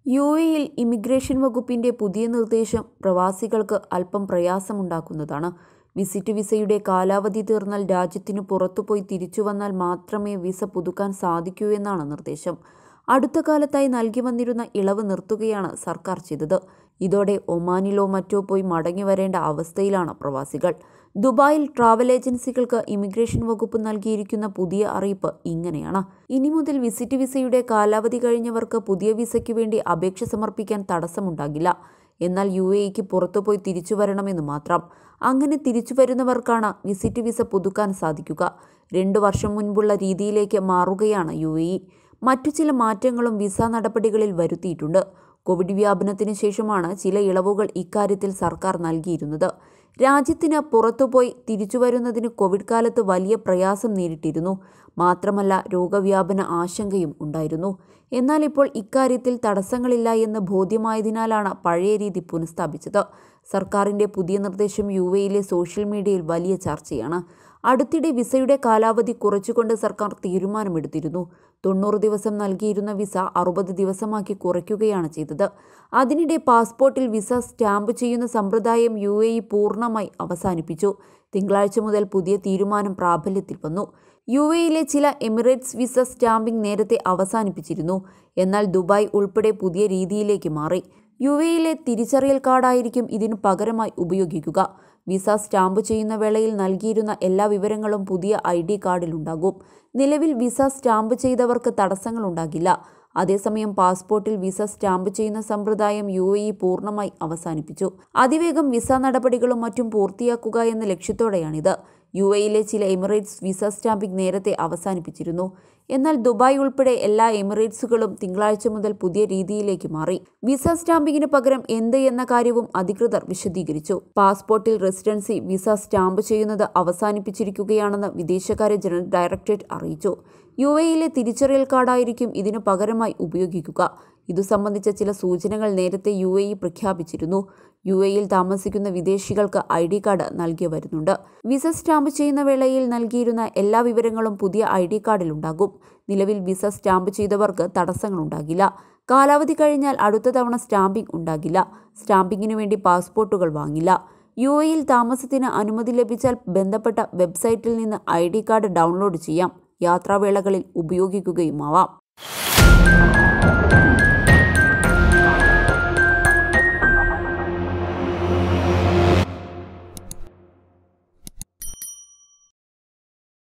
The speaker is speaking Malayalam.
യു എയിൽ ഇമിഗ്രേഷൻ വകുപ്പിന്റെ പുതിയ നിർദ്ദേശം പ്രവാസികൾക്ക് അല്പം പ്രയാസമുണ്ടാക്കുന്നതാണ് വിസിറ്റ് വിസയുടെ കാലാവധി തീർന്നാൽ രാജ്യത്തിനു പുറത്തുപോയി തിരിച്ചു വന്നാൽ മാത്രമേ വിസ പുതുക്കാൻ സാധിക്കൂ എന്നാണ് നിർദ്ദേശം അടുത്ത കാലത്തായി നൽകി വന്നിരുന്ന ഇളവ് നിർത്തുകയാണ് സർക്കാർ ചെയ്തത് ഇതോടെ ഒമാനിലോ മറ്റോ പോയി മടങ്ങി വരേണ്ട അവസ്ഥയിലാണ് പ്രവാസികൾ ദുബായിൽ ട്രാവൽ ഏജൻസികൾക്ക് ഇമിഗ്രേഷൻ വകുപ്പ് നൽകിയിരിക്കുന്ന പുതിയ അറിയിപ്പ് ഇങ്ങനെയാണ് ഇനി മുതൽ വിസിറ്റ് വിസയുടെ കാലാവധി കഴിഞ്ഞവർക്ക് പുതിയ വിസയ്ക്ക് വേണ്ടി അപേക്ഷ സമർപ്പിക്കാൻ തടസ്സമുണ്ടാകില്ല എന്നാൽ യു എക്ക് പുറത്തുപോയി തിരിച്ചു വരണമെന്ന് മാത്രം അങ്ങനെ തിരിച്ചു വരുന്നവർക്കാണ് വിസിറ്റ് വിസ പുതുക്കാൻ സാധിക്കുക രണ്ടു വർഷം മുൻപുള്ള രീതിയിലേക്ക് മാറുകയാണ് യു എ ഇ മറ്റു ചില മാറ്റങ്ങളും വിസ നടപടികളിൽ വരുത്തിയിട്ടുണ്ട് കോവിഡ് വ്യാപനത്തിന് ശേഷമാണ് ചില ഇളവുകൾ ഇക്കാര്യത്തിൽ സർക്കാർ നൽകിയിരുന്നത് രാജ്യത്തിന് പുറത്തുപോയി തിരിച്ചു വരുന്നതിന് കോവിഡ് കാലത്ത് വലിയ പ്രയാസം നേരിട്ടിരുന്നു മാത്രമല്ല രോഗവ്യാപന ആശങ്കയും ഉണ്ടായിരുന്നു എന്നാൽ ഇപ്പോൾ ഇക്കാര്യത്തിൽ തടസ്സങ്ങളില്ല എന്ന് ബോധ്യമായതിനാലാണ് പഴയ രീതി പുനഃസ്ഥാപിച്ചത് സർക്കാരിന്റെ പുതിയ നിർദ്ദേശം യു എയിലെ സോഷ്യൽ മീഡിയയിൽ വലിയ ചർച്ചയാണ് അടുത്തിടെ വിസയുടെ കാലാവധി കുറച്ചുകൊണ്ട് സർക്കാർ തീരുമാനമെടുത്തിരുന്നു തൊണ്ണൂറ് ദിവസം നൽകിയിരുന്ന വിസ അറുപത് ദിവസമാക്കി കുറയ്ക്കുകയാണ് ചെയ്തത് അതിനിടെ പാസ്പോർട്ടിൽ വിസ സ്റ്റാമ്പ് ചെയ്യുന്ന സമ്പ്രദായം യു എ ഇ പൂർണ്ണമായി അവസാനിപ്പിച്ചു തിങ്കളാഴ്ച മുതൽ പുതിയ തീരുമാനം പ്രാബല്യത്തിൽ വന്നു യു എയിലെ ചില എമിറേറ്റ്സ് വിസ സ്റ്റാമ്പിംഗ് നേരത്തെ അവസാനിപ്പിച്ചിരുന്നു എന്നാൽ ദുബായ് ഉൾപ്പെടെ പുതിയ രീതിയിലേക്ക് മാറി യു എയിലെ തിരിച്ചറിയൽ കാർഡായിരിക്കും ഇതിനു പകരമായി ഉപയോഗിക്കുക വിസ സ്റ്റാമ്പ് ചെയ്യുന്ന വേളയിൽ നൽകിയിരുന്ന എല്ലാ വിവരങ്ങളും പുതിയ ഐ ഡി കാർഡിലുണ്ടാകും നിലവിൽ വിസ സ്റ്റാമ്പ് ചെയ്തവർക്ക് തടസ്സങ്ങളുണ്ടാകില്ല അതേസമയം പാസ്പോർട്ടിൽ വിസ സ്റ്റാമ്പ് ചെയ്യുന്ന സമ്പ്രദായം യു എ ഇ പൂർണ്ണമായി അവസാനിപ്പിച്ചു അതിവേഗം വിസ നടപടികളും മറ്റും പൂർത്തിയാക്കുക എന്ന ലക്ഷ്യത്തോടെയാണിത് യു എയിലെ ചില എമിറേറ്റ്സ് വിസ സ്റ്റാമ്പിംഗ് നേരത്തെ അവസാനിപ്പിച്ചിരുന്നു എന്നാൽ ദുബായ് ഉൾപ്പെടെ എല്ലാ എമിറേറ്റ്സുകളും തിങ്കളാഴ്ച മുതൽ പുതിയ രീതിയിലേക്ക് മാറി വിസ സ്റ്റാമ്പിങ്ങിന് പകരം എന്ത് എന്ന കാര്യവും അധികൃതർ വിശദീകരിച്ചു പാസ്പോർട്ടിൽ റെസിഡൻസി വിസ സ്റ്റാമ്പ് ചെയ്യുന്നത് അവസാനിപ്പിച്ചിരിക്കുകയാണെന്ന് വിദേശകാര്യ ജനറൽ ഡയറക്ടറേറ്റ് അറിയിച്ചു യു എയിലെ തിരിച്ചറിയൽ കാർഡായിരിക്കും ഇതിനു പകരമായി ഉപയോഗിക്കുക ഇതു സംബന്ധിച്ച ചില സൂചനകൾ നേരത്തെ യു എ ഇ പ്രഖ്യാപിച്ചിരുന്നു യു എയിൽ താമസിക്കുന്ന വിദേശികൾക്ക് ഐ ഡി കാർഡ് നൽകി വരുന്നുണ്ട് വിസ സ്റ്റാമ്പ് ചെയ്യുന്ന വേളയിൽ നൽകിയിരുന്ന എല്ലാ വിവരങ്ങളും പുതിയ ഐ ഡി കാർഡിലുണ്ടാകും നിലവിൽ വിസ സ്റ്റാമ്പ് ചെയ്തവർക്ക് തടസ്സങ്ങളുണ്ടാകില്ല കാലാവധി കഴിഞ്ഞാൽ അടുത്ത തവണ സ്റ്റാമ്പിംഗ് ഉണ്ടാകില്ല സ്റ്റാമ്പിങ്ങിനു വേണ്ടി പാസ്പോർട്ടുകൾ വാങ്ങില്ല യു എയിൽ താമസത്തിന് അനുമതി ലഭിച്ചാൽ ബന്ധപ്പെട്ട വെബ്സൈറ്റിൽ നിന്ന് ഐ ഡി കാർഡ് ഡൗൺലോഡ് ചെയ്യാം യാത്രാവേളകളിൽ ഉപയോഗിക്കുകയുമാവാം